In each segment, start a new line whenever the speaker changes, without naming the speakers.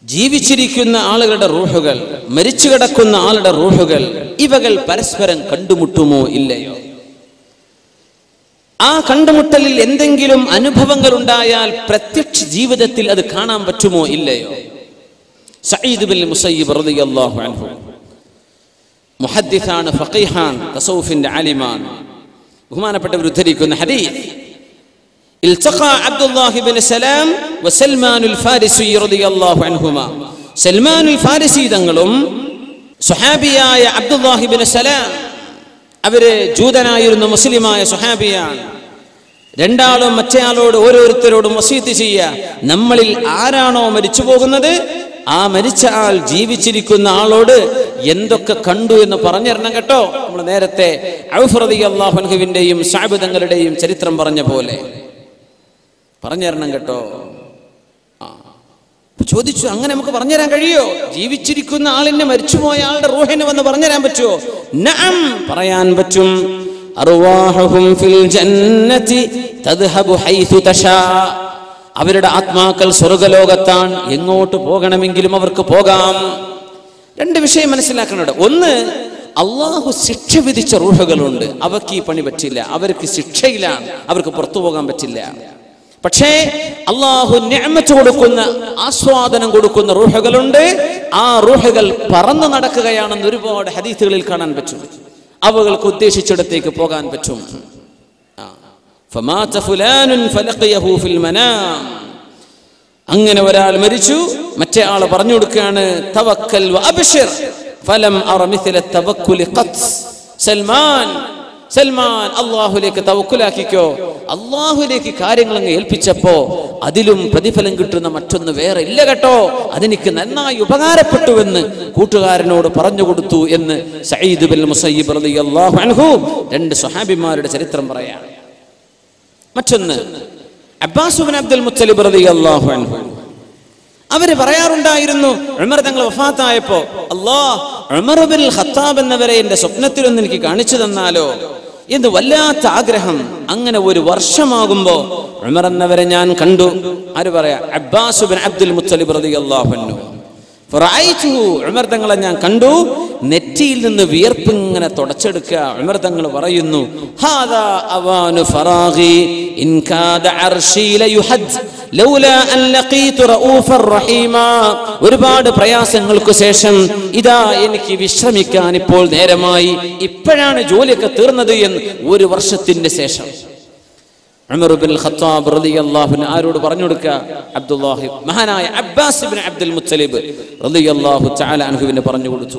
ജീവിച്ചിരിക്കുന്ന ആളുകളുടെ റൂഹുകൾ മരിച്ചു കിടക്കുന്ന ആളുടെ റൂഹുകൾ ഇവകൾ പരസ്പരം കണ്ടുമുട്ടുമോ ഇല്ലയോ ആ കണ്ടുമുട്ടലിൽ എന്തെങ്കിലും അനുഭവങ്ങൾ ഉണ്ടായാൽ പ്രത്യക്ഷ ജീവിതത്തിൽ അത് കാണാൻ പറ്റുമോ ഇല്ലയോ സയ്യിദ് ബിൻ മുസയ്യിബ് റളിയല്ലാഹു അൻഹു മുഹദ്ദിസാണ് ഫഖീഹാൻ തസൗഫിന്റെ ആലിമാൻ ബഹുമാനപ്പെട്ടവർ ഉദ്ധരിക്കുന്ന ഹദീസ് التقى عبد الله بن سلام وسلمان الفارسي رضي الله عنهما സൽമാൻ ഫാരിസി തങ്ങളും സുഹാബിയായ അബ്ദുല്ലാഹി ബിൻ സലാം അവര് ജൂതനായിരുന്ന മുസ്ലിമായ സുഹാബിയാണ് രണ്ടാളും മറ്റേയാളോട് ഓരോരുത്തരോടും വസീത്ത് ചെയ്യുക നമ്മളിൽ ആരാണോ മരിച്ചു പോകുന്നത് ആ മരിച്ച ആൾ ജീവിച്ചിരിക്കുന്ന ആളോട് എന്തൊക്കെ കണ്ടു എന്ന് പറഞ്ഞിരണം കേട്ടോ നമ്മൾ നേരത്തെ ഔഫറദി അള്ളാഹുൻഹുവിന്റെയും സാബിതങ്ങളുടെയും ചരിത്രം പറഞ്ഞ പോലെ പറഞ്ഞുതരണം കേട്ടോ ആ. അപ്പൊ ചോദിച്ചു അങ്ങനെ നമുക്ക് പറഞ്ഞുതരാൻ കഴിയോ ജീവിച്ചിരിക്കുന്ന ആളിനെ മരിച്ചുപോയ ആളുടെ റൂഹിനെ വന്ന് പറഞ്ഞുതരാൻ പറ്റുമോ നഅം പറയാൻ പറ്റും അർവാഹുഹും ഫിൽ ജന്നതി തദ്ഹബു ഹൈഥു തശാ അവരുടെ ആത്മാക്കൾ സ്വർഗലോകത്താണ് എങ്ങോട്ട് പോകണമെങ്കിലും അവർക്ക് പോകാം രണ്ട് വിഷയം മനസ്സിലാക്കുന്നുണ്ട് ഒന്ന് അള്ളാഹു ശിക്ഷ വിധിച്ച റൂഹകളുണ്ട് അവർക്ക് ഈ പണി പറ്റില്ല അവർക്ക് ശിക്ഷയിലാണ് അവർക്ക് പുറത്തു പോകാൻ പറ്റില്ല പക്ഷേ അള്ളാഹു ഞാമത്ത് കൊടുക്കുന്ന ആസ്വാദനം കൊടുക്കുന്ന റൂഹകളുണ്ട് ആ റൂഹകൾ പറന്നു നടക്കുകയാണെന്ന് ഒരുപാട് ഹദീസുകളിൽ കാണാൻ പറ്റും അവകൾക്ക് ഉദ്ദേശിച്ചിടത്തേക്ക് പോകാൻ പറ്റും ആ. فمات فلان فلقيه في المنام അങ്ങനെ ഒരാൾ മരിച്ചു മറ്റേ ആള് പറഞ്ഞു കൊടുക്കുകയാണ് തവക്കൽ വ അബ്ശിർ ഫലം അറ മിഥല തവക്കുലി ഖത്ത് സൽമാൻ സൽമാൻ അള്ളാഹുലേക്ക് തവക്കുലാക്കിക്കോ അള്ളാഹുലേക്ക് കാര്യങ്ങൾ അങ്ങ് ഏൽപ്പിച്ചപ്പോ അതിലും പ്രതിഫലം കിട്ടുന്ന മറ്റൊന്ന് വേറെ ഇല്ല കേട്ടോ അതെനിക്ക് നന്നായി ഉപകാരപ്പെട്ടുവെന്ന് കൂട്ടുകാരനോട് പറഞ്ഞു കൊടുത്തു എന്ന് സയ്യിദ് ബിൻ മുസയ്യിബ് റളിയല്ലാഹു അൻഹു രണ്ട് സ്വഹാബിമാരുടെ ചരിത്രം പറയാം മറ്റൊന്ന് അബ്ബാസുബിൻ അബ്ദുൽ മുത്തലിബ് റളിയല്ലാഹു അൻഹു അവര് പറയാറുണ്ടായിരുന്നു ഉമർ തങ്ങൾ വഫാത്തായപ്പോ അല്ലാ ഉമർ ബിൻ ഖത്താബ് എന്നവരെ എന്റെ സ്വപ്നത്തിലൊന്ന് എനിക്ക് കാണിച്ചു തന്നാലോ എന്ന് വല്ലാത്ത ആഗ്രഹം അങ്ങനെ ഒരു വർഷമാകുമ്പോ ഉമർ എന്നവരെ ഞാൻ കണ്ടു ആര് പറയാ അബ്ബാസുബിൻ അബ്ദുൽ മുത്തലിബ് റളിയല്ലാഹു അൻഹു ഫറഅയ്തുഹു ഉമർ തങ്ങളെ ഞാൻ കണ്ടു നെറ്റിയിൽ നിന്ന് വിയർപ്പ് ഇങ്ങനെ തുടച്ചെടുക്കുക ഉമർ തങ്ങൾ പറയുന്നു ഹാദാ അവാനു ഫറാഗി ഇൻ കാദ അർശി ലയുഹദ് ലൗലാ അൻ ലഖീതു റഊഫർ റഹീമാ ഒരുപാട് പ്രയാസങ്ങൾക്ക് ശേഷം ഇതാ എനിക്ക് വിശ്രമിക്കാൻ ഇപ്പോൾ നേരമായി ഇപ്പോഴാണ് ജോലിയൊക്കെ തീർന്നത് എന്ന് ഒരു വർഷത്തിന്റെ ശേഷം ഉമർ ബിൻ ഖത്താബ് റളിയല്ലാഹു അൻഹു ആരോട് പറഞ്ഞു കൊടുക്കുക അബ്ദുല്ലാഹി മഹാനായ അബ്ബാസ് ഇബ്നു അബ്ദുൽ മുത്തലിബ് റളിയല്ലാഹു തആല അൻഹുവിന് പറഞ്ഞു കൊടുത്തു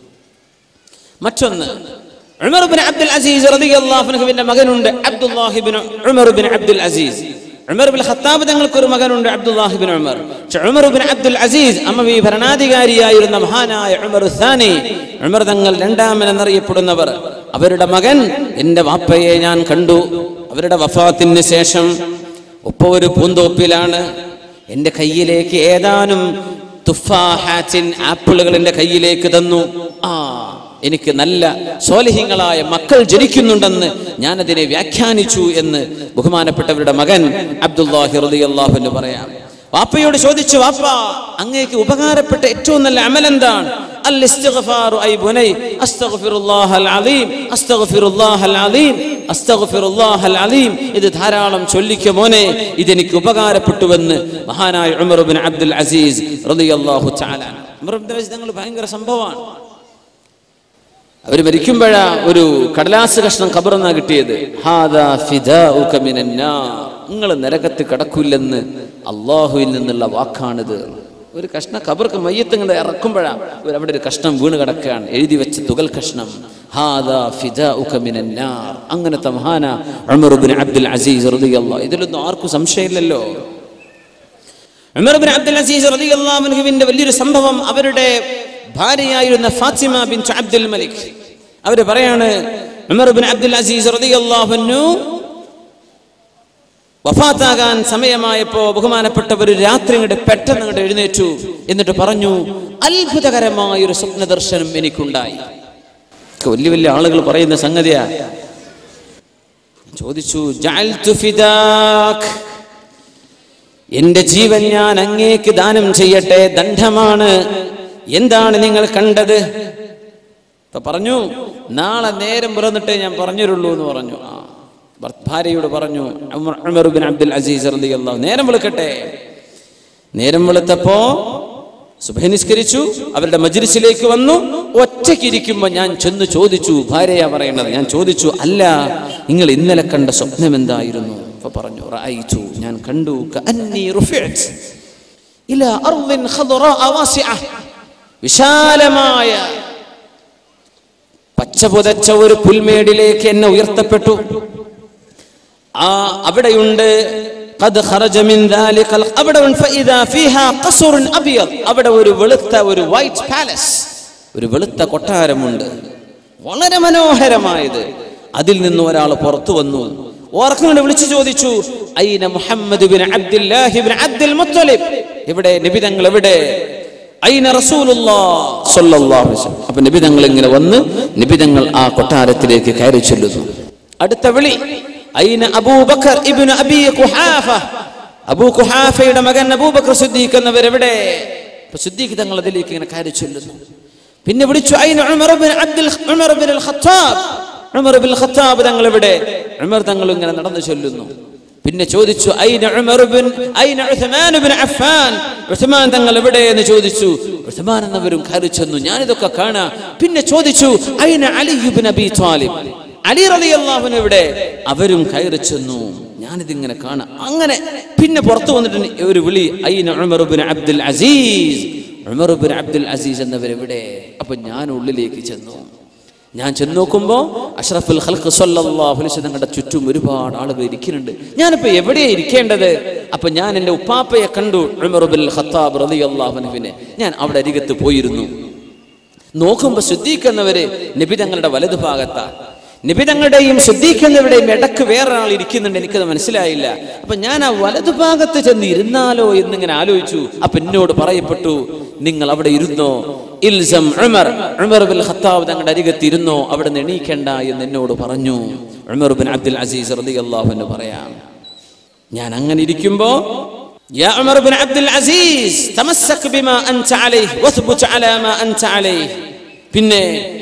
മറ്റൊന്ന് ഉമർ ബിൻ അബ്ദുൽ അസീസ് റളിയല്ലാഹു അൻഹുവിന്റെ മകനുണ്ട് Abdullahi bin Umar bin Abdul Aziz Umar bin Khattab തങ്ങൾക്ക് ഒരു മകനുണ്ട് അബ്ദുല്ലാഹി ബിൻ ഉമർ പക്ഷേ ഉമർ ബിൻ അബ്ദുൽ അസീസ് അമ്മവി ഭരണാധികാരിയായിരുന്ന മഹാനായ ഉമർ സാനി ഉമർ തങ്ങൾ രണ്ടാമൻ എന്നറിയപ്പെടുന്നവർ അവരുടെ മകൻ എന്റെ വാപ്പയെ ഞാൻ കണ്ടു അവരുടെ വഫാത്തിന് ശേഷം ഒപ്പ ഒരു പൂന്തോപ്പിലാണ് എൻ്റെ കയ്യിലേക്ക് ഏതാനും തുഫാഹാറ്റിൻ ആപ്പിളുകൾ എൻ്റെ കയ്യിലേക്ക് തന്നു ആ എനിക്ക് നല്ല സോലഹിങ്ങളായ മക്കൾ ജനിക്കുന്നുണ്ടെന്ന് ഞാനതിനെ വ്യാഖ്യാനിച്ചു എന്ന് ബഹുമാനപ്പെട്ടവരുടെ മകൻ അബ്ദുല്ലാഹി റളിയല്ലാഹു എന്ന് പറയാം വാപ്പയോട് ചോദിച്ചു വാപ്പ അങ്ങേക്ക് ഉപകാരപ്പെട്ട ഏറ്റവും നല്ല അമൽ എന്താണ് അൽ ഇസ്തിഗ്ഫാറു ഐ ബുനൈ അസ്തഗ്ഫിറുല്ലാഹൽ അലീം അസ്തഗ്ഫിറുല്ലാഹൽ അലീം അസ്തഗ്ഫിറുല്ലാഹൽ അലീം ഇത് ധാരാളം ചൊല്ലിക്ക മോനെ ഇതെനിക്ക് ഉപകാരപ്പെട്ടുവെന്ന് മഹാനായ ഉമർ ബിൻ അബ്ദുൽ അസീസ് റളിയല്ലാഹു തആല ഉമർ ബിൻ അബ്ദുൽ അസീസ് തങ്ങൾ ഭയങ്കര സംഭവമാണ് അവർ മരിക്കുമ്പോഴാ ഒരു കടലാസ് കഷ്ണം കബറന്നാ കിട്ടിയത് ഹാദാ ഫിദാഉക മിനന്നാർ നിങ്ങൾ നരകത്ത് കടക്കില്ലെന്ന് അള്ളാഹുവിൽ നിന്നുള്ള വാക്കാണിത് ഒരു കഷ്ണം കബർക്ക് മയ്യത്ത് ഇങ്ങനെ ഇറക്കുമ്പോഴാ ഒരു അവിടെ ഒരു കഷ്ണം വീണ് കിടക്കുകയാണ് എഴുതി വെച്ച തുകൽ കഷ്ണം ഹാദാ ഫിദാഉക മിനന്നാർ അങ്ങനത്തെ മഹാന ഉമർ ബിൻ അബ്ദുൽ അസീസ് റളിയല്ലാഹു ഇതിലൊന്നും ആർക്കും സംശയമില്ലല്ലോ ഉമർ ബിൻ അബ്ദുൽ അസീസ് റളിയല്ലാഹു അൻഹുവിന്റെ വലിയൊരു സംഭവം അവരുടെ ഭാര്യയായിരുന്ന ഫാത്തിമ ബിൻ അബ്ദുൽ മലിക് അവര് പറയാണ് ഉമർ ബിൻ അബ്ദുൽ അസീസ് റളിയല്ലാഹു അൻഹു വഫാത്താകാൻ സമയമായപ്പോ ബഹുമാനപ്പെട്ടവർ രാത്രി ഇങ്ങോട്ട് പെട്ടെന്ന് ഇങ്ങോട്ട് എഴുന്നേറ്റു എന്നിട്ട് പറഞ്ഞു അത്ഭുതകരമായ ഒരു സ്വപ്ന ദർശനം എനിക്കുണ്ടായി ഒക്കെ വലിയ വലിയ ആളുകൾ പറയുന്ന സംഗതിയാ ചോദിച്ചു ജഅൽതു ഫിദാക് എന്റെ ജീവൻ ഞാൻ അങ്ങേക്ക് ദാനം ചെയ്യട്ടെ ദണ്ഡമാണ് എന്താണ് നിങ്ങൾ കണ്ടത് ഇപ്പൊ പറഞ്ഞു നാളെ നേരം പിറന്നിട്ടേ ഞാൻ പറഞ്ഞിരുള്ളൂ എന്ന് പറഞ്ഞു ആ ഭർ- ഭാര്യയോട് പറഞ്ഞു Umar Umar bin Abdul Aziz റളിയല്ലാഹു നേരം വെളുക്കട്ടെ നേരം വെളുത്തപ്പോ സുബഹി നിസ്കരിച്ചു അവരുടെ മജ്ലിസിലേക്ക് വന്നു ഒറ്റയ്ക്കിരിക്കുമ്പോ ഞാൻ ചെന്ന് ചോദിച്ചു ഭാര്യയാ പറയുന്നത് ഞാൻ ചോദിച്ചു അല്ല നിങ്ങൾ ഇന്നലെ കണ്ട സ്വപ്നം എന്തായിരുന്നു അപ്പൊ പറഞ്ഞു റഅയ്തു ഞാൻ കണ്ടു കഅന്നി റുഫിഅത് ഇലാ അർദിൻ ഖദറാ വാസിഅ വിശാലമായ പച്ച പുതച്ച ഒരു പുൽമേടിലേക്ക് എന്നെ ഉയർത്തപ്പെട്ടു ആ അവിടെയുണ്ട് قد خرج من ذلك ال- അവിടെ ഉണ്ട് فإذا فيها قصر أبيض അവിടെ ഒരു വെളുത്ത ഒരു വൈറ്റ് പാലസ് ഒരു വെളുത്ത കൊട്ടാരമുണ്ട് വളരെ മനോഹരമായത് അതിൽ നിന്ന് ഒരാൾ പുറത്തു വന്നു ഓർക്കുന്നുണ്ട് വിളിച്ചു ചോദിച്ചു ഐന Muhammad bin Abdullahi bin Abdul Muttalib ഇവിടെ നബിതങ്ങൾ എവിടെ ഐന റസൂലുള്ളാഹ് സ്വല്ലല്ലാഹു അലൈഹി വസല്ലം അപ്പൊ നബിതങ്ങൾ ഇങ്ങനെ വന്ന് നബിതങ്ങൾ ആ കൊട്ടാരത്തിലേക്ക് കയറി ചെല്ലുന്നു അടുത്ത വിളി ഐന അബൂബക്കർ ഇബ്നു അബി ഖുഹാഫ അബൂ ഖുഹാഫയുടെ മകൻ അബൂബക്കർ സിദ്ദീഖ് എന്നവർ എവിടെ അപ്പൊ സിദ്ദീഖ് തങ്ങൾ അതിലേക്ക് ഇങ്ങനെ കയറി ചെല്ലുന്നു പിന്നെ വിളിച്ചു ഐന Umar bin Abdul Umar bin al Khattab Umar bin Khattab തങ്ങൾ എവിടെ ഉമർ തങ്ങൾ ഇങ്ങനെ നടന്നു ചൊല്ലുന്നു പിന്നെ ചോദിച്ചു ഐന ഉമർ ബിൻ ഐന ഉസ്മാൻ ബിൻ അഫ്ഫാൻ ഉസ്മാൻ തങ്ങൾ എവിടെ എന്ന് ചോദിച്ചു ഉസ്മാൻ എന്നവരും കയറി ചെന്നു ഞാനിതൊക്കെ കാണാ പിന്നെ ചോദിച്ചു ഐന Ali bin Abi Talib Ali റളിയല്ലാഹു എവിടെ അവരും കയറി ചെന്നു ഞാനിതിങ്ങനെ കാണാം അങ്ങനെ പിന്നെ പുറത്തു വന്നിട്ട് ഒരു വിളി ഐന Umar bin Abdul Aziz Umar bin Abdul Aziz എന്നവരെവിടെ അപ്പൊ ഞാൻ ഉള്ളിലേക്ക് ചെന്നു ഞാൻ ചെന്ന് നോക്കുമ്പോൾ അഷ്റഫുൽ ഖൽഖ് സല്ലല്ലാഹു അലൈഹി വസല്ലം തങ്ങളുടെ ചുറ്റും ഒരുപാട് ആളുകൾ ഇരിക്കുന്നുണ്ട് ഞാനിപ്പോ എവിടെയാ ഇരിക്കേണ്ടത് അപ്പൊ ഞാൻ എൻ്റെ ഉപ്പാപ്പയെ കണ്ടു ഉമർ ബിൻ ഖത്താബ് റളിയല്ലാഹു അൻഹുവിനെ ഞാൻ അവിടെ അരികത്ത് പോയിരുന്നു നോക്കുമ്പോൾ ശുദ്ധീക്കുന്നവര് നബി തങ്ങളുടെ വലതു ഭാഗത്താണ് നിബിതങ്ങളുടെയും ശുദ്ധീക്കുന്നവരുടെയും ഇടക്ക് വേറൊരാൾ ഇരിക്കുന്നുണ്ട് എനിക്കത് മനസ്സിലായില്ല അപ്പൊ ഞാൻ ആ വലതുഭാഗത്ത് ചെന്ന് ഇരുന്നാലോ എന്നിങ്ങനെ ആലോചിച്ചു അപ്പൊ എന്നോട് പറയപ്പെട്ടു നിങ്ങൾ അവിടെ ഇരുന്നോ ഇൽസം ഉമർ ഉമർ ബിൻ ഖത്താബ് തങ്ങളുടെ അരികത്ത് ഇരുന്നോ അവിടെ നിന്ന് എണീക്കണ്ട എന്ന് എന്നോട് പറഞ്ഞു ഉമർ ബിൻ അബ്ദുൽ അസീസ് റളിയല്ലാഹു എന്ന് പറയാം ഞാൻ അങ്ങനെ ഇരിക്കുമ്പോ يا عمر بن عبد العزيز تمسك بما أنت عليه واثبت على ما أنت عليه പിന്നെ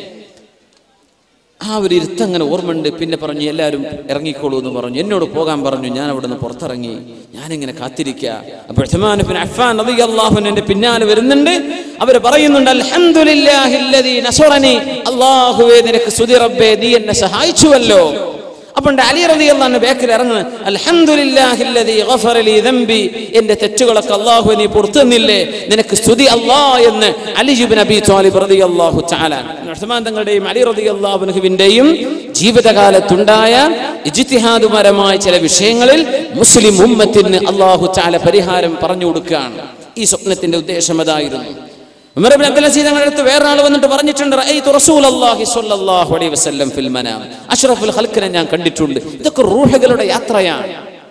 ആ ഒരു ഇരുത്തങ്ങനെ ഓർമ്മയുണ്ട് പിന്നെ പറഞ്ഞു എല്ലാവരും ഇറങ്ങിക്കോളൂ എന്ന് പറഞ്ഞു എന്നോട് പോകാൻ പറഞ്ഞു ഞാൻ അവിടെ നിന്ന് പുറത്തിറങ്ങി ഞാനിങ്ങനെ കാത്തിരിക്കുക അപ്പോൾ ഉസ്മാൻ ബിൻ അഫ്ഫാൻ റളിയല്ലാഹു അൻഹു എൻ്റെ പിന്നാലെ വരുന്നുണ്ട് അവർ പറയുന്നുണ്ട് അൽഹംദുലില്ലാഹില്ലദീ നസറനി അല്ലാഹുവേ നിനക്ക് സ്തുതി റബ്ബേ നീ എന്നെ സഹായിച്ചുവല്ലോ അപ്പോൾ അലി റളിയല്ലാഹു ബേക്കിൽ ഇറങ്ങുന്നു അൽഹംദുലില്ലാഹില്ലദീ ഗഫറ ലീ ദംബി എൻ്റെ തെറ്റുകളൊക്കെ അല്ലാഹു നീ പുറത്തു തന്നില്ലേ നിനക്ക് സ്തുതി അല്ലാ എന്ന് അലി ഇബ്നു അബി ത്വാലിബ് റളിയല്ലാഹു തആല ഉസ്മാൻ തങ്ങളുടെയും അലി റളിയല്ലാഹു അൻഹുവിന്റെയും ജീവിതകാലത്തുണ്ടായ ഇജ്തിഹാദുപരമായ ചില വിഷയങ്ങളിൽ മുസ്ലിം ഉമ്മത്തിന് അല്ലാഹു തആല പരിഹാരം പറഞ്ഞു കൊടുക്കുകയാണ് ഈ സ്വപ്നത്തിന്റെ ഉദ്ദേശം അതായിരുന്നു ഉമർ ഇബ്നു അബ്ദുൽ അസീസ് തങ്ങളുടെ അടുത്ത് വേറെ ആൾ വന്നിട്ട് പറഞ്ഞിട്ടുണ്ട് റഅയ്തു റസൂലല്ലാഹി സ്വല്ലല്ലാഹു അലൈഹി വസല്ലം ഫിൽ മനാം അഷ്റഫുൽ ഖൽഖിനെ ഞാൻ കണ്ടിട്ടുണ്ട് ഇതൊക്കെ റൂഹുകളുടെ യാത്രയാണ്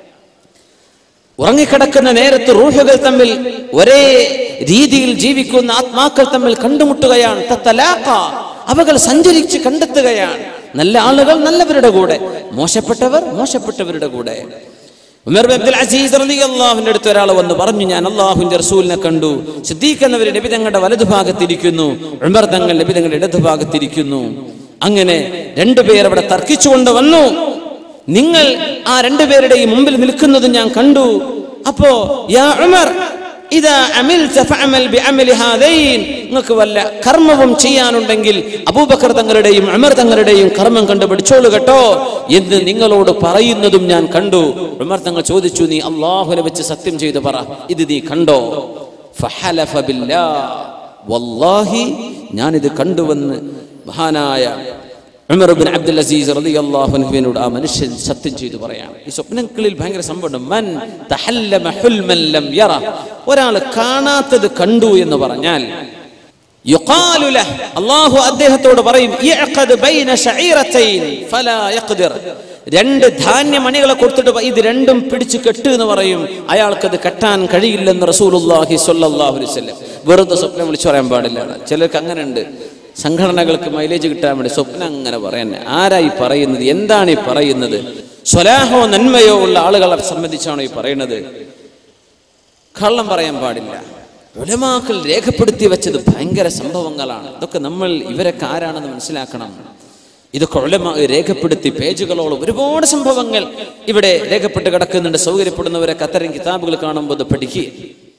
ഉറങ്ങിക്കിടക്കുന്ന നേരത്ത് റൂഹുകൾ തമ്മിൽ ഒരേ രീതിയിൽ ജീവിക്കുന്ന ആത്മാക്കൾ തമ്മിൽ കണ്ടുമുട്ടുകയാണ് തത്തലാഖ. അവകൾ സഞ്ചരിച്ച് കണ്ടെത്തുകയാണ് നല്ല ആളുകൾ നല്ലവരുടെ കൂടെ മോശപ്പെട്ടവർ മോശപ്പെട്ടവരുടെ കൂടെ ഉമർ ബിൻ അബ്ദുൽ അസീസ് റളിയല്ലാഹുവിന്റെ അടുത്ത് ഒരാൾ വന്ന് പറഞ്ഞു ഞാൻ അള്ളാഹുവിന്റെ റസൂലിനെ കണ്ടു സിദ്ദീഖ് എന്നവർ നബി തങ്ങളുടെ വലതുഭാഗത്തിരിക്കുന്നു ഉമർ തങ്ങൾ നബി തങ്ങളുടെ ഇടതുഭാഗത്തിരിക്കുന്നു അങ്ങനെ രണ്ടുപേർ അവിടെ തർക്കിച്ചുകൊണ്ട് വന്നു നിങ്ങൾ ആ രണ്ടുപേരുടെയും മുമ്പിൽ നിൽക്കുന്നത് ഞാൻ കണ്ടു അപ്പോ യാ ഉമർ ഇതാ അമിൽത ഫഅമൽ ബിഅമലി ഹാദൈൻ നിങ്ങൾക്ക് വല്ല കർമ്മവും ചെയ്യാനുണ്ടെങ്കിൽ അബൂബക്കർ തങ്ങളുടെയും ഉമർ തങ്ങളുടെയും കർമ്മം കണ്ടു പഠിച്ചോളൂ കേട്ടോ എന്ന് നിങ്ങളോട് പറയുന്നതും ഞാൻ കണ്ടു ഉമർ തങ്ങൾ ചോദിച്ചു നീ അള്ളാഹുനെ വെച്ച് സത്യം ചെയ്തു പറ ഇത് നീ കണ്ടോ ഫഹലഫ ബില്ലാ വല്ലാഹി ഞാനിത് കണ്ടുവെന്ന് മഹാനായ ഉമർ ബിൻ അബ്ദുൽ അസീസ് റളിയല്ലാഹു അൻഹുവിനോട് ആ മനുഷ്യൻ സത്യം ചെയ്തു പറയാണ് ഈ സ്വപ്നങ്ങളിൽ ഭയങ്കര സംഭവം മൻ തഹല്ലമ ഹുൽമൻ ലം യറ ഒരാൾ കാണാത്തത് കണ്ടു എന്ന് പറഞ്ഞാൽ യുഖാലു ലഹ് അല്ലാഹു അദ്ദേഹത്തോട് പറയും ഇഅഖദ് ബൈന ശഈറതൈൻ ഫലാ യഖ്ദിർ രണ്ട് ധാന്യമണികളെ കൊടുത്തിട്ട് പ- ഇത് രണ്ടും പിടിച്ച് കെട്ട് എന്ന് പറയും അയാൾക്കത് കെട്ടാൻ കഴിയില്ലെന്ന് റസൂലുള്ളാഹി സ്വല്ലല്ലാഹു അലൈഹി വസല്ലം വെറുതെ സ്വപ്നം വിളിച്ചു പറയാൻ പാടില്ല ചിലർക്ക് അങ്ങനെ ഉണ്ട് സംഘടനകൾക്ക് മൈലേജ് കിട്ടാൻ വേണ്ടി സ്വപ്നം അങ്ങനെ പറയാൻ ആരായി പറയുന്നത് എന്താണ് ഈ പറയുന്നത് സ്വലാഹോ നന്മയോ ഉള്ള ആളുകളെ സംബന്ധിച്ചാണോ ഈ പറയുന്നത് കള്ളം പറയാൻ പാടില്ല ഉലമാക്കൾ രേഖപ്പെടുത്തി വെച്ചത് ഭയങ്കര സംഭവങ്ങളാണ് ഇതൊക്കെ നമ്മൾ ഇവരൊക്കെ ആരാണെന്ന് മനസ്സിലാക്കണം ഇതൊക്കെ ഉലമ രേഖപ്പെടുത്തി പേജുകളോളം ഒരുപാട് സംഭവങ്ങൾ ഇവിടെ രേഖപ്പെട്ട് കിടക്കുന്നുണ്ട് സൗകര്യപ്പെടുന്നവരൊക്കെ അത്തരം കിതാബുകൾ കാണുമ്പോൾ അത് പഠിക്കുക